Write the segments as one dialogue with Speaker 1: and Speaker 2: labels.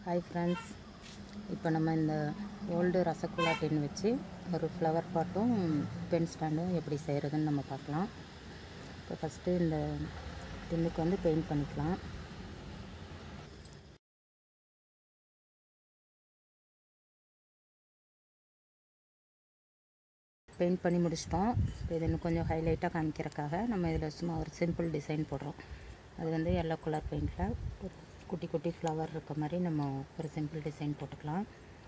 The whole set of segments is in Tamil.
Speaker 1: ஹாய் ஃப்ரெண்ட்ஸ் இப்போ நம்ம இந்த ஓல்டு ரசகுல்லா டின் வச்சு ஒரு ஃப்ளவர் பாட்டும் பென் ஸ்டாண்டும் எப்படி செய்கிறதுன்னு நம்ம பார்க்கலாம் இப்போ ஃபஸ்ட்டு இந்த டின்னுக்கு வந்து பெயிண்ட் பண்ணிக்கலாம் பெயிண்ட் பண்ணி முடிச்சிட்டோம் இப்போ இது இன்னும் கொஞ்சம் ஹைலைட்டாக காமிக்கிறதுக்காக நம்ம இதில் சும்மா ஒரு சிம்பிள் டிசைன் போடுறோம் அது வந்து எல்லோ கலர் பெயிண்டில் ஒரு குட்டி குட்டி ஃப்ளவர் இருக்க மாதிரி நம்ம ஒரு சிம்பிள் டிசைன் போட்டுக்கலாம்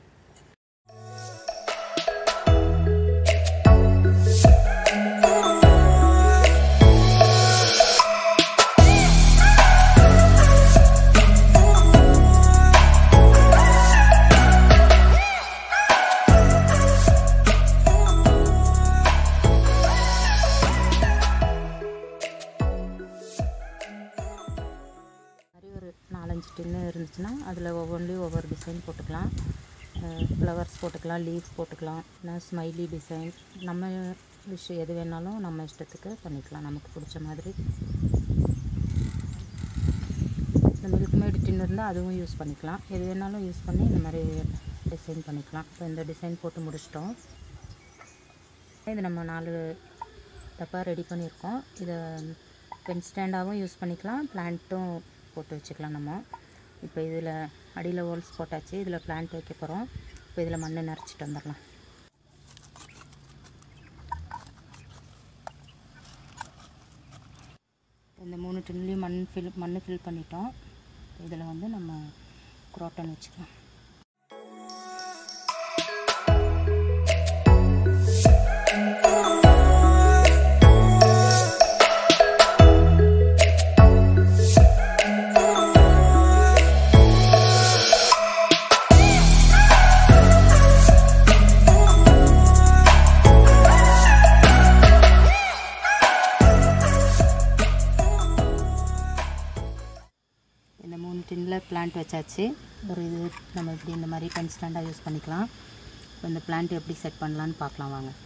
Speaker 1: மாதிரி ஒரு நாலஞ்சு டின்னு இருந்துச்சுன்னா அதில் ஒவ்வொன்றிலையும் ஒவ்வொரு டிசைன் போட்டுக்கலாம் ஃப்ளவர்ஸ் போட்டுக்கலாம் லீவ்ஸ் போட்டுக்கலாம் இல்லை ஸ்மைலி டிசைன் நம்ம விஷயம் எது வேணாலும் நம்ம இஷ்டத்துக்கு பண்ணிக்கலாம் நமக்கு பிடிச்ச மாதிரி இந்த மில்க் மேடு டின் இருந்தால் அதுவும் யூஸ் பண்ணிக்கலாம் எது வேணாலும் யூஸ் பண்ணி இந்த மாதிரி டிசைன் பண்ணிக்கலாம் இப்போ இந்த டிசைன் போட்டு முடிச்சிட்டோம் இது நம்ம நாலு டப்பா ரெடி பண்ணியிருக்கோம் இதை பென் ஸ்டாண்டாகவும் யூஸ் பண்ணிக்கலாம் பிளான்ட்டும் போட்டு வச்சுக்கலாம் நம்ம இப்போ இதில் அடியில் ஹோல்ஸ் போட்டாச்சு இதில் பிளான்ட் வைக்க போகிறோம் இப்போ இதில் மண் நிறச்சிட்டு வந்துடலாம் இந்த மூணு டின்லேயும் மண் ஃபில் மண் ஃபில் பண்ணிட்டோம் இதில் வந்து நம்ம குரோட்டன் வச்சுக்கலாம் இந்த மூணு டின்னில் பிளான்ட் வச்சாச்சு ஒரு இது நம்ம இப்படி இந்த மாதிரி பென் ஸ்டாண்டாக யூஸ் பண்ணிக்கலாம் இப்போ இந்த பிளான்ட் எப்படி செட் பண்ணலான்னு பார்க்கலாம் வாங்க